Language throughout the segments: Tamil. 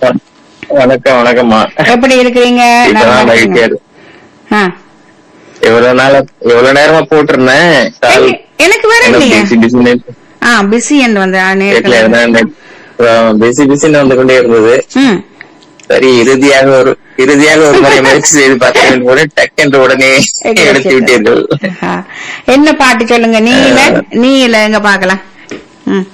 வணக்கம் வணக்கம்மா எப்படி இருக்கிறீங்க நல்லா இப்பதான் இருக்கீங்க? லைட் ஆ. எவ்வளவு நாளா எவ்வளவு நேரமா போட்டிருந்தேன் கால் எங்க- எனக்கு வர என்ன இல்லையா பிஸி பிஸின்னு ஆ பிஸி என்று வந்து ஆ, வீட்டுல நேரத்துல இருந்தேன் பிஸி பிஸின்னு வந்து கொண்டே இருந்தது ம் சரி இறுதியாக ஒரு இறுதியாக ஒரு முறை முயற்சி செய்து பார்த்தேன் கூட டக் என்று உடனே எங்க எடுத்து விட்டீர்கள் ஆ. என்ன பாட்டு சொல்லுங்க நீ இல்ல நீ இல்ல எங்க பாக்கலாம் ம்.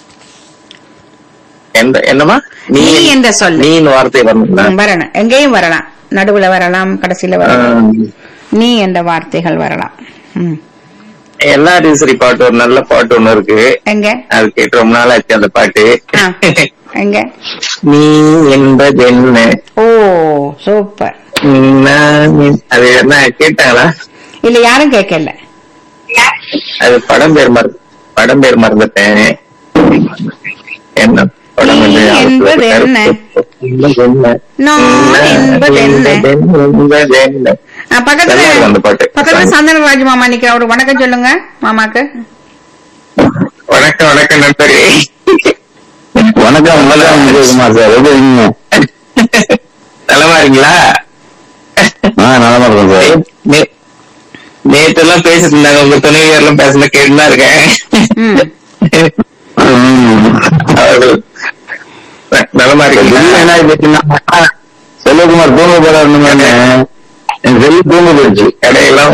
எந்த என்னமா நீ நீ என்ற சொல். நீன்னு வார்த்தை வரணுங்களா ம், வரணும் எங்கேயும் வரலாம் நடுவுல வரலாம் கடைசியில வரலாம் நீ என்ற வார்த்தைகள் வரலாம் ம். எல்லா சரி பாட்டு ஒரு நல்ல பாட்டு ஒண்ணு இருக்கு எங்க அது கேட்டு ரொம்ப நாள் ஆச்சு அந்த பாட்டு ஆ. எங்க நீ என்பது என்ன ஓ சூப்பர் நான் என்- அது என்ன கேட்டாங்களா இல்ல யாரும் கேட்கல அது படம் பேர் மறந்து படம் பேர் மறந்துட்டேன் என்ன படம் நீ வந்து என்பது என்ன? என்பது என்ன? நான் என்பது என்ன? என்பது என்ன? ஆ, பக்கத்துல நல்லா இருக்கு அந்த பாட்டு. பக்கத்துல சந்தனராஜ் மாமா நிக்கிற ஒரு வணக்கம் சொல்லுங்க மாமாக்கு வணக்கம் வணக்கம் நண்பரே வணக்கம் வணக்கம் விஜயகுமார் சார் எப்படி இருக்கீங்க நலமா இருக்கீங்களா ஆ நலமா இருக்கேன் சார் நே- நேத்து எல்லாம் பேசிட்டு இருந்தாங்க உங்க துணைவியர் எல்லாம் பேசல கேட்டுதான் இருக்கேன் ம். ம். அவர்கள் ந- நலமா திடீர்னு இருக்கீங்களா என்ன ஆயிடுச்சுன்னா செல்வகுமார் தூங்க போறாருன்னு என் செல்லு தூங்க போயிடுச்சு கடையெல்லாம்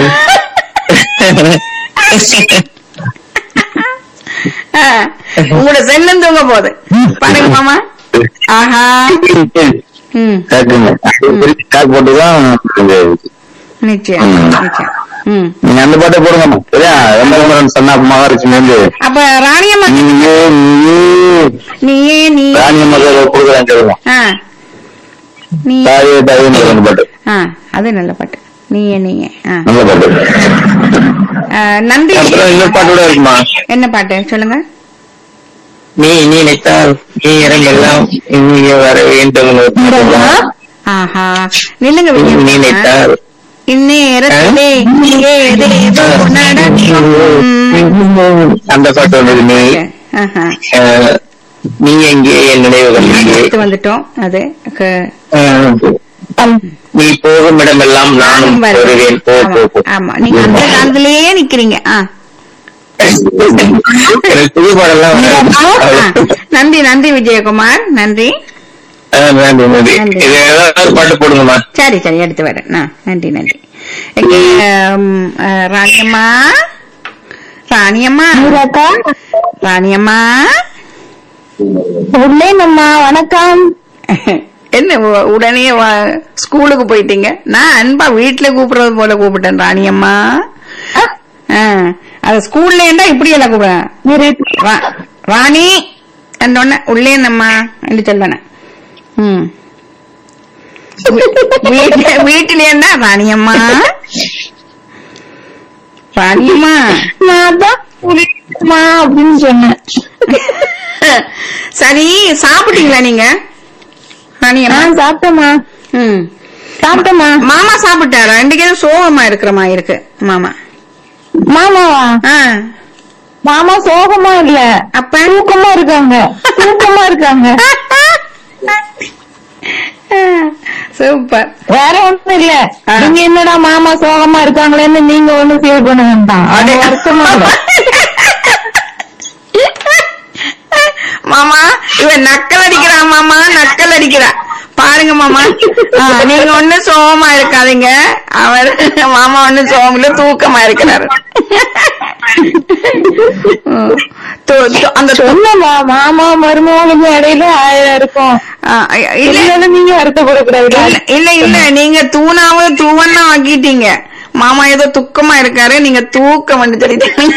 ஆ, உங்களோட செல்லம் தூங்க போகுது பாருங்க மாமா ஆஹா ம் கேக்குங்க காக்கு போட்டுதான் நிச்சயம் நிச்சயம் ம் நீங்க அந்த பாட்டை போடுங்க சரியா எம்பரம்பரன் சொன்னா மகாலட்சுமி வந்து அப்ப ராணியம்மா நீயே நீயே நீயே நீ ராணியம்மா கொடுக்குறேன் கேளுங்க ஆ நீ தாயே தாயே அந்த பாட்டு ஆ அது நல்ல பாட்டு நீயே நீயே ஆ நல்ல பாட்டு ஆ, நன்றி அப்புறம் இன்னொரு பாட்டு கூட இருக்குமா என்ன பாட்டு சொல்லுங்க நீ நீ நினைத்தால் நீ இடமெல்லாம் இங்கே வர வேண்டும் ஒரு பாட்டு இருக்குமா? ஆஹா நில்லுங்க நீ விஜயம். நினைத்தால் இந்நேரத்திலே ஏதேதோ நடக்கும் ம். அந்த பாட்டு ஒன்று நீ ஆஹா. அஹ், நீ எங்கே என் நினைவுகள் இங்கே எடுத்து வந்துட்டோம் அது க- அஹ், நீ போகும் இடமெல்லாம் நானும் வருவேன். வருவேன் போ போ ஆமா, போ ஆமா நீங்க அந்த காலத்திலேயே நிக்கிறீங்க ஆ எனக்கு புது பாடெல்லாம் ஆ, நன்றி நன்றி விஜயகுமார் நன்றி நன்றி நன்றி நன்றி. இது ஏதாவது ஒரு பாட்டு போடுங்கம்மா சரி சரி எடுத்து வரேன் ஆ, நன்றி நன்றி எங்க ம், ஆ, ராணியம்மா ராணியம்மா ராணியம்மா உள்ளேனம்மா வணக்கம் என்ன உ- உடனே வ- ஸ்கூலுக்கு போயிட்டீங்க நான் அன்பா வீட்டுல கூப்பிடுறது போல கூப்பிட்டேன் ராணியம்மா ஆ, அது ஸ்கூல்ல இருந்தா இப்படி எல்லாம் கூப்பிடுறேன் ரா- ராணி என்னொன்ன உள்ளே நம்மா என்று சொல்லுவேன் ம் வீட்டுல வீட்டுல இருந்தா ராணியம்மா ராணியம்மா நான் தான் உள்ளேனம்மா அப்படின்னு சொன்னேன் சரி சாப்பிட்டீங்களா நீங்க ராணியம்மா நான் சாப்பிட்டேம்மா ம் சாப்பிட்டேம்மா மாமா சாப்பிட்டாரா ரெண்டு பேரும் சோகமா இருக்கிற மாதிரி இருக்கு மாமா மாமாவா ஆ மாமா சோகமா இல்ல அப்ப தூக்கமா இருக்காங்க தூக்கமா இருக்காங்க சூப்பர் வேற ஒண்ணும் இல்ல ஆ. நீங்க என்னடா மாமா சோகமா இருக்காங்களேன்னு நீங்க ஒண்ணும் ஃபீல் பண்ண வேண்டாம் அது வருத்தமா இல்ல. மாமா இவன் நக்கல் அடிக்கிறா மாமா நக்கல் அடிக்கிறா பாருங்க மாமா ஆ, நீங்க ஒண்ணு சோகமா இருக்காதீங்க அவர் மாமா ஒண்ணு சோகம்ல தூக்கமா இருக்கிறாரு ம். து- து- அந்த து- சொன்னமா மாமா மருமகளுக்கு இடையில ஆயிரம் இருக்கும் ஆ, இல்ல இல்ல நீங்க வருத்தப்படக்கூடாது இல்ல இல்ல இல்ல நீங்க தூணாவ தூவன்னா ஆக்கிட்டீங்க மாமா ஏதோ துக்கமா இருக்காரு நீங்க தூக்கம் வந்து சொல்லிட்டீங்க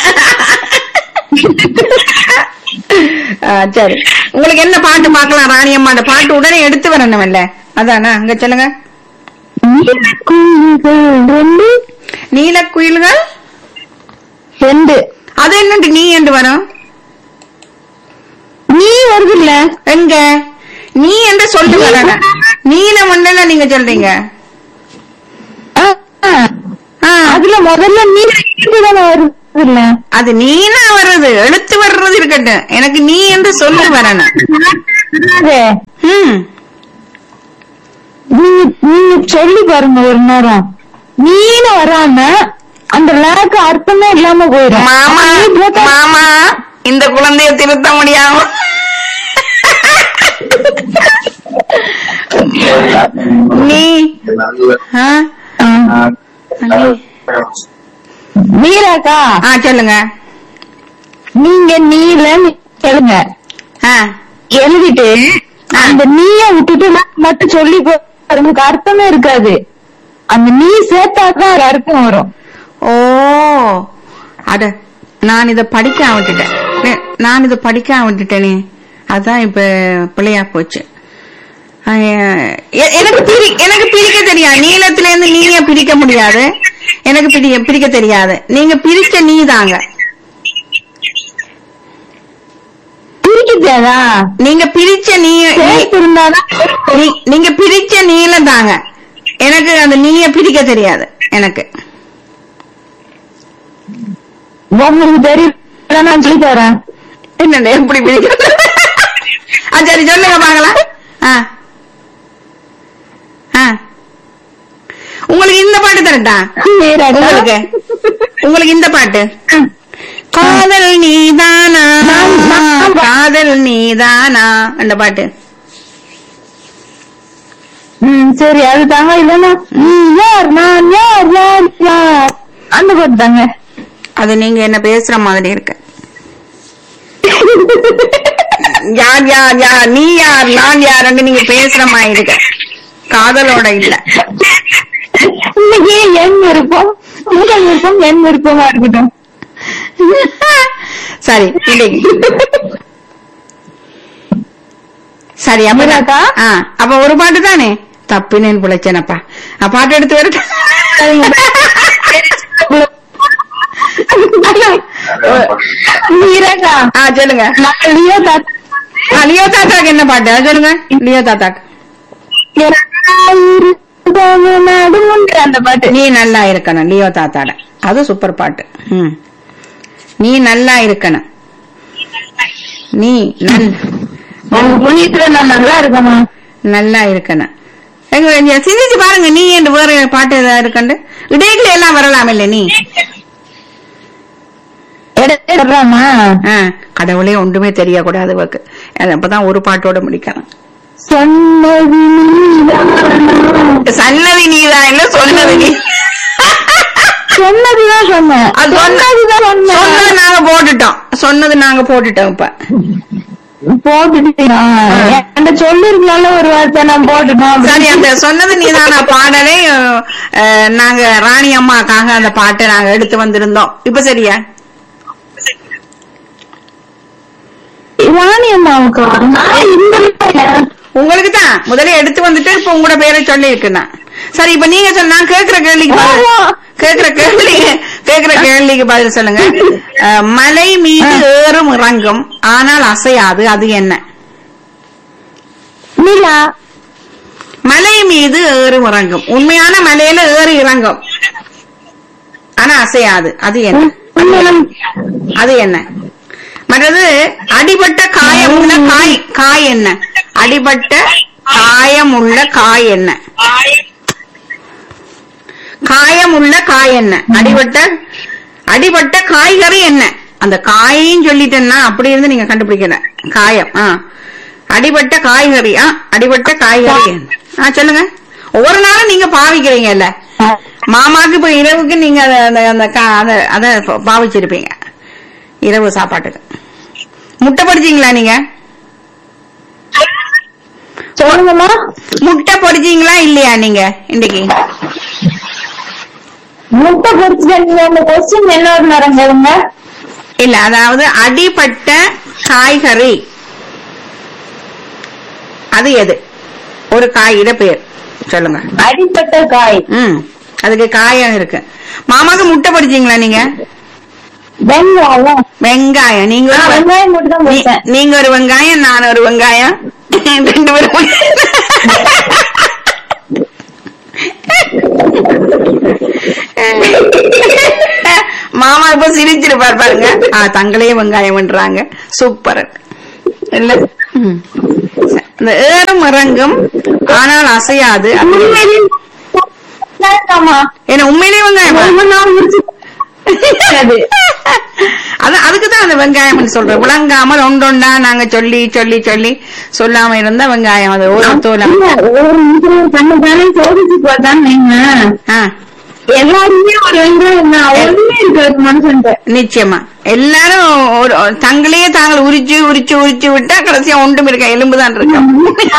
ஆ, சரி உங்களுக்கு என்ன பாட்டு பார்க்கலாம் ராணியம்மா அந்த பாட்டு உடனே எடுத்து வரணும் இல்ல அதானா அங்க சொல்லுங்க ரெண்டு நீல குயில்கள் ரெண்டு அது என்னட்டு நீ என்று வரும் நீ வருது இல்ல எங்க நீ என்று சொல்லி வரணும் நீல மண்டல நீங்க சொல்றீங்க ஆ, அதுல முதல்ல நீ தானே வருது இல்ல அது நீனா வர்றது எழுத்து வர்றது இருக்கட்டும் எனக்கு நீ என்று சொல்லி வரணும் அது ம் சொல்லி பாருங்க ஒரு நேரம் நீனு வராம அந்த லேக்கு அர்த்தமே இல்லாம போயிடும் மாமா நீ போட்டா- மாமா இந்த குழந்தைய திருத்த முடியாம நீ ஆ? ஆ. மீராக்கா ஆ சொல்லுங்க நீங்க நீலன்னு எழுங்க ஆ எழுதிட்டு அந்த நீய விட்டுட்டு நான் மட்டும் சொல்லி பாருங்க அர்த்தமே இருக்காது அந்த நீ சேர்த்தாதான் அது அர்த்தம் வரும் ஓ அட நான் இத படிக்க விட்டுட்டேன் நே- நான் இத படிக்க விட்டுட்டேனே அதான் இப்ப பிள்ளையா போச்சு ஆ, எ- எனக்கு பிரி எனக்கு பிரிக்க தெரியாது நீளத்துல இருந்து நீய பிரிக்க முடியாது எனக்கு பிரி பிரிக்க தெரியாது நீங்க பிரிச்ச நீ தாங்க பிரிக்குதா நீங்க பிரிச்ச நீ சேர்த்து இருந்தாதான் நீ- நீங்க பிரிச்ச நீளம் தாங்க எனக்கு அந்த நீய பிரிக்க தெரியாது எனக்கு உங்களுக்கு தெரியல நான் சொல்லி தரேன் என்னண்ணே எப்படி பிரிக்கிறது ஆ சரி சொல்லுங்க பாக்கலாம் ஆ ஆ உங்களுக்கு இந்த பாட்டு தரட்டா மீராக்கா. உங்களுக்கு உங்களுக்கு இந்த பாட்டு காதல் நீதானா நான்- நான் காதல் நீதானா அந்த பாட்டு ம் சரி அது தாங்க இல்லன்னா நீ யார் நான் யார் யார் யார் அந்த பாட்டு தாங்க அது நீங்க என்ன பேசுற மாதிரி இருக்கு யார் யார் யார் நீ யார் நான் யாருன்னு நீங்க பேசுற மாதிரி இருக்கு காதலோட இல்ல இன்னைக்கு என் விருப்பம் உங்கள் விருப்பம் என் விருப்பமா இருக்கட்டும் சரி இன்னைக்கு சரி அப்ப நான்- மீராக்கா? ஆ, அப்ப ஒரு பாட்டு தானே தப்பினேன் பிழைச்சேனப்பா அ, பாட்டு எடுத்து வரட்டா மீராக்கா ஆ சொல்லுங்க நான் லியோ தாத்தா ஆ, லியோ தாத்தாக்கு என்ன பாட்டு அது சொல்லுங்க லியோ தாத்தாக்கு நடுமுன்ற அந்த பாட்டு நீ நல்லா இருக்கணும் லியோ தாத்தாட அது சூப்பர் பாட்டு ம். நீ நல்லா இருக்கணும் நீ நல் உங்க புண்ணியத்துல நான் நல்லா இருக்கணும் நல்லா இருக்கணும் எங்க இங்க சிந்திச்சு பாருங்க நீ என்று வேற பாட்டு ஏதாவது இருக்கண்டு இடையில எல்லாம் வரலாம் இல்ல நீ எடுத்துறாமா ஆ, கடவுளே ஒன்றுமே தெரியக்கூடாது இவக்கு அது அப்பதான் ஒரு பாட்டோட முடிக்கலாம் சொன்னது நீதான். சன்னதி நீதான் இல்ல சொன்னது நீ சொன்னதுதான் சொன்னேன் அது சொன்ன- சொன்னதுதான் சொன்னது சொன்னேன் நாங்க போட்டுட்டோம் சொன்னது நாங்க போட்டுட்டோம் இப்ப போட்டுட்டீங்களா என்கிட்ட சொல்லிருக்கலாம்ல ஒரு வார்த்தை நான் போட்டுட்டோம் சரி அந்த சொன்னது நீதான பாடலை அஹ், நாங்க ராணி அம்மாக்காக அந்த பாட்டை நாங்க எடுத்து வந்திருந்தோம் இப்ப சரியா ராணி அம்மாவுக்கு நான் இந்த மாதிரி உங்களுக்கு தான் முதல்ல எடுத்து வந்துட்டு இப்ப உங்களோட பேரை சொல்லி இருக்குண்ணா சரி இப்ப நீங்க சொன்ன நான் கேக்குற கேள்விக்கு பதில் ஆமா. கேக்குற கேள்விக்கு கேக்குற கேள்விக்கு பதில் சொல்லுங்க அஹ், மலை மீது ஏறும் இறங்கும் ஆனால் அசையாது அது என்ன நிலா மலை மீது ஏறும் இறங்கும் உண்மையான மலையில ஏறி இறங்கும் ஆனா அசையாது அது என்ன உண்மையிலும் அது என்ன மற்றது அடிபட்ட காயம் உள்ள காய் காய் என்ன அடிபட்ட காயம் உள்ள காய் என்ன காயம் உள்ள காய் என்ன அடிபட்ட அடிபட்ட காய்கறி என்ன அந்த காயும் சொல்லிட்டேன்னா அப்படி இருந்து நீங்க கண்டுபிடிக்கல காயம் ஆ அடிபட்ட காய்கறி ஆ அடிபட்ட காய்கறி என்ன ஆ சொல்லுங்க ஒவ்வொரு நாளும் நீங்க பாவிக்கிறீங்கல்ல மாமாக்கு இப்ப இரவுக்கு நீங்க அத- அந்த அந்த கா- அத அத பாவிச்சிருப்பீங்க இரவு சாப்பாட்டுக்கு முட்டை பொடிச்சீங்களா நீங்க சொல்லுங்கம்மா முட்டை பொடிச்சீங்களா இல்லையா நீங்க இன்னைக்கு முட்டை பொறிச்சு நீங்க அந்த கொஸ்டின் என்ன ஒரு நேரம் கேளுங்க இல்ல அதாவது அடிபட்ட காய்கறி அது எது ஒரு காயோட பேர் சொல்லுங்க அடிப்பட்ட காய் ம் அதுக்கு காயம் இருக்கு மாமாக்கு முட்டை பொடிச்சீங்களா நீங்க வெங்காயம் வெங்காயம் நீங்க நான் ஒரு வெங்காயம் மட்டும் தான் நீ- போட்டேன் நீங்க ஒரு வெங்காயம் நான் ஒரு வெங்காயம் ரெண்டு பேரும் மாமா இப்ப சிரிச்சிருப்பார் பாருங்க ஆ, தங்களே வெங்காயம் பண்றாங்க சூப்பர் இல்ல ம். இந்த ஏறும் இறங்கும் ஆனால் அசையாது அது- உண்மையிலே ஆமா ஏன்னா உண்மையிலேயே வெங்காயமா ஒவ்வொன்னா உரிச்சு அது அது அதுக்குதான் அந்த வெங்காயம் சொல்றேன் விளங்காமல் ஒன்றொண்டா நாங்க சொல்லி சொல்லி சொல்லி சொல்லாம இருந்தா வெங்காயம் அது ஒரு தோலம் இல்ல, ஒரு நிமிஷம் கண்ணு தானே சோதிச்சு பார்த்தான்னு வைங்க. ஆ, எல்லாருமே ஒரு வெங்காயம் தான் ஒண்ணுமே இருக்காது மனுஷன்ட்ட நிச்சயமா எல்லாரும் ஒரு ஒரு தங்களையே தாங்கள் உரிச்சு உரிச்சு உரிச்சு விட்டா கடைசியா ஒன்றும் இருக்க எலும்புதான் இருக்கும்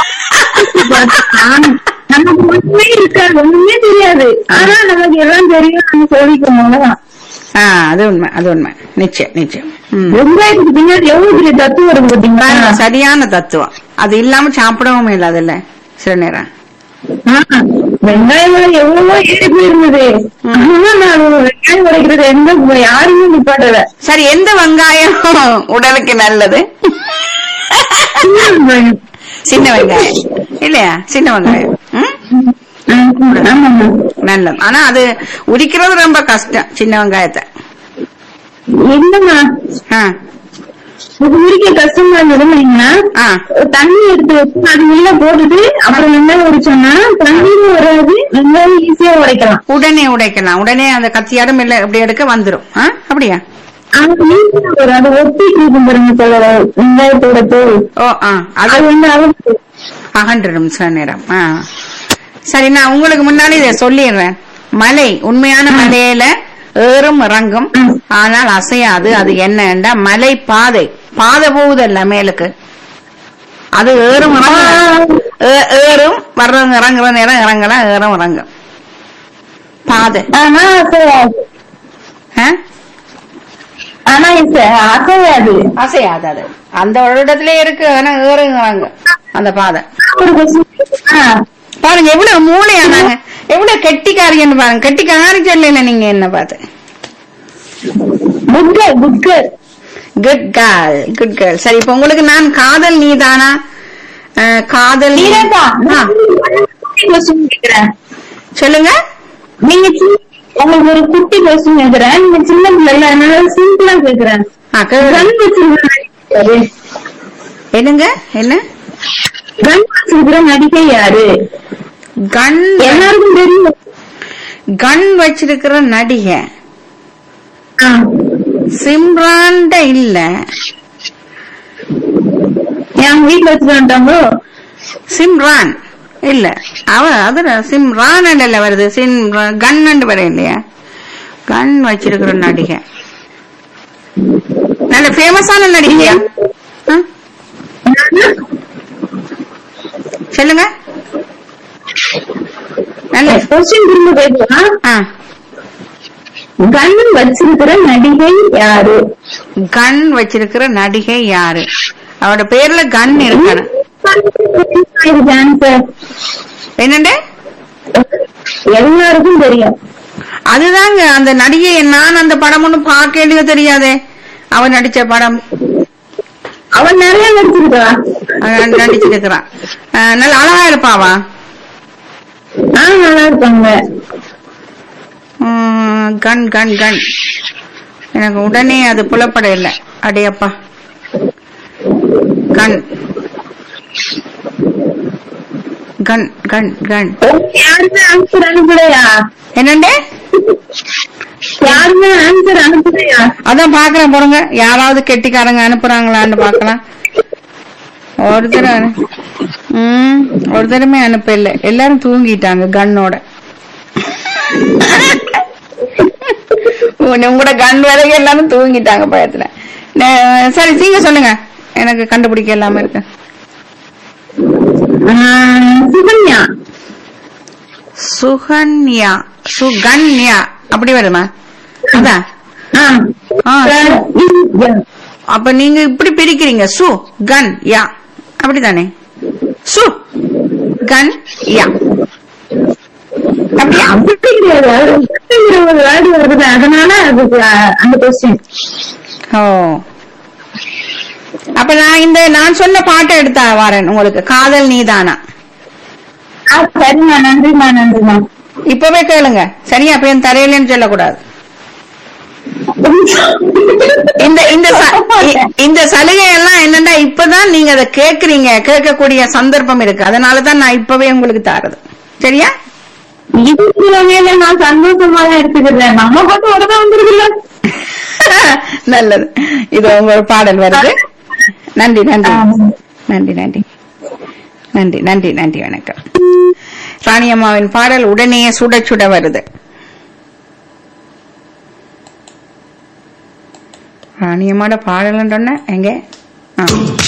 நமக்கு ஒண்ணுமே இருக்காது ஒண்ணுமே தெரியாது ஆனா நமக்கு எல்லாம் தெரியும் நம்ம சோதிக்கும் போதுதான் ஆ அது உண்மை அது உண்மை நிச்சயம் நிச்சயம் ம். வெங்காயத்துக்கு பின்னாடி எவ்வளவு பெரிய தத்துவம் இருக்கு பாத்தீங்களா பாருங்க, சரியான தத்துவம் அது இல்லாம சாப்பிடவும் இல்லாதுல்ல சில நேரம் ஆ, வெங்காயம் விலை எவ்வளவோ ஏறி போயிருந்தது ஆனா நான் வெங்காயம் உடைக்கிறது எந்த யாருமே நிப்பாட்டல சரி எந்த வெங்காயம் உடலுக்கு நல்லது சின்ன வெங்காயம். சின்ன வெங்காயம் இல்லையா சின்ன வெங்காயம் ம்? ம், ஆமாங்க நல்லது ஆனா அது உரிக்கிறது ரொம்ப கஷ்டம் சின்ன வெங்காயத்தை என்னங்க ஆ, இது உரிக்க கஷ்டமா இருந்ததுன்னா ஆ. தண்ணி எடுத்து வச்சு அது உள்ள போட்டுட்டு அப்புறம் வெங்காயம் உடைச்சோம்னா தண்ணியும் வராது வெங்காயம் ஈஸியா உடைக்கலாம் உடனே உடைக்கலாம் உடனே அந்த கத்தியாடும் இல்ல இப்படி எடுக்க வந்துரும் ஆ, அப்படியா ஆனா ஈஸியா வரும் அது ஒட்டிட்டு இருக்கும் பாருங்க சில வெங்காயத்தோட தோல் ஓ ஆ அது அது வந்து அவுத்து அகன்றிடும் சில நேரம் ஆ சரி நான் உங்களுக்கு முன்னாடி இதை சொல்லிடுறேன் மலை உண்மையான மலையில ஏறும் இறங்கும் ஆனால் அசையாது அது என்னண்டா மலை பாதை பாதை போகுதல்ல மேலுக்கு அது ஏறும் இறங்கும் ஏ- ஏறும் வர்றவங்க இறங்குற நேரம் இறங்கலாம் ஏறும் இறங்கும் பாதை ஆனா அசையாது ஆ? ஆனா இப்ப அசையாது அசையாது அது அந்த ஒரு இடத்துல இருக்கு ஆனா ஏறும் இறங்கும் அந்த பாதை ஒரு question. ஆ, பாருங்க எவ்வளவு மூளையானாங்க எவ்வளவு கெட்டிக்காரின்னு பாருங்க கெட்டிக்காரி சொல்லல நீங்க என்ன பார்த்து good girl, good girl. Good girl good girl சரி இப்ப உங்களுக்கு நான் காதல் நீதானா அஹ், காதல் நீ- நீரஜா, ஆ, நான் ஒரு குட்டி question கேக்குறேன். சொல்லுங்க நீங்க சின்ன- உங்களுக்கு ஒரு குட்டி கொஸ்டின் கேக்குறேன் நீங்க சின்ன பிள்ளைல அதனால சிம்பிளா கேக்குறேன் ஆ, கேளு. கன் வச்சிருக்கிற என்னங்க என்ன கன் வச்சிருக்கிற நடிகை யாரு கன் எல்லாருக்கும் தெரியும் கன் வச்சிருக்கிற நடிகை ஆ. சிம்ரான்ட இல்ல என் வீட்டுல வச்சுட்டாங்களோ சிம்ரான் இல்ல அவ அது சிம்ரான் இல்ல வருது சிம் கன் வர இல்லையா கன் வச்சிருக்கிற நடிகை நல்ல ஃபேமஸான நடிகையா ஆ? சொல்லுங்க நல்ல கொஸ்டின் திரும்ப கேட்கலாம் ஆ கன் வச்சிருக்கிற நடிகை யாரு கன் வச்சிருக்கிற நடிகை யாரு அவட பேர்ல கன் இருக்கணும் இதுக்கு ஆன்சர் என்னண்டு எல்லாருக்கும் தெரியும் அதுதாங்க அந்த நடிகை நான் அந்த படம் ஒண்ணு பார்க்கலையோ தெரியாதே அவ நடிச்ச படம் அவன் நிறைய நடிச்சிருக்கா அவ நடிச்சிருக்கிறான் அஹ், நல்ல அழகா இருப்பாவா ஆ நல்லா இருப்பாங்க உம், கன் கன் கன் எனக்கு உடனே அது புலப்பட இல்லை அடையப்பா கன் கன் கன் கன் யாருமே ஆன்சர் அனுப்பலையா என்னண்டே யாருமே ஆன்சர் அனுப்பலையா அதான் பாக்குறேன் போறங்க யாராவது கெட்டிக்காரங்க அனுப்புறாங்களான்னு பாக்கலாம் ஒருத்தர் அனு- ம் ஒருத்தருமே அனுப்ப இல்ல எல்லாரும் தூங்கிட்டாங்க கண்ணோட உன்னை- உங்களோட கண் வேலைக்கு எல்லாரும் தூங்கிட்டாங்க பயத்துல நே- சரி நீங்க சொல்லுங்க எனக்கு கண்டுபிடிக்க எல்லாமே இருக்கு ஆ, சுகன்யா சுகன்யா சுகன்யா அப்படி வருமா அதான் ஆ. ஆ, சு- அப்ப நீங்க இப்படி பிரிக்கிறீங்க சு கன் யா அப்படிதானே சு கன் யா அப்படியா அப்படி கிடையாது அது சுகன்யாங்கிற ஒரு வேர்டு வருது அதனால அதுக்கு ஆ, அந்த கொஸ்டின் ஓ அப்ப நான் இந்த நான் சொன்ன பாட்டை எடுத்தா வரேன் உங்களுக்கு காதல் நீதானா சரிம்மா நன்றிம்மா நன்றிம்மா இப்பவே கேளுங்க சரியா அப்ப என் தரையிலன்னு சொல்லக்கூடாது இந்த இந்த ச- இ- இந்த சலுகை எல்லாம் என்னன்னா இப்பதான் நீங்க அதை கேக்குறீங்க கேட்கக்கூடிய சந்தர்ப்பம் இருக்கு அதனாலதான் நான் இப்பவே உங்களுக்கு தாரது சரியா இருக்கிறவங்க நான் சந்தோஷமா தான் எடுத்துக்கிறேன் நம்ம மட்டும் உடனே வந்துருக்குல்ல நல்லது இது உங்க ஒரு பாடல் வருது நன்றி நன்றி ஆ. நன்றி நன்றி நன்றி நன்றி நன்றி வணக்கம் ராணியம்மாவின் பாடல் உடனே சுட சுட வருது ராணியம்மாவோட பாடல் எங்க ஆ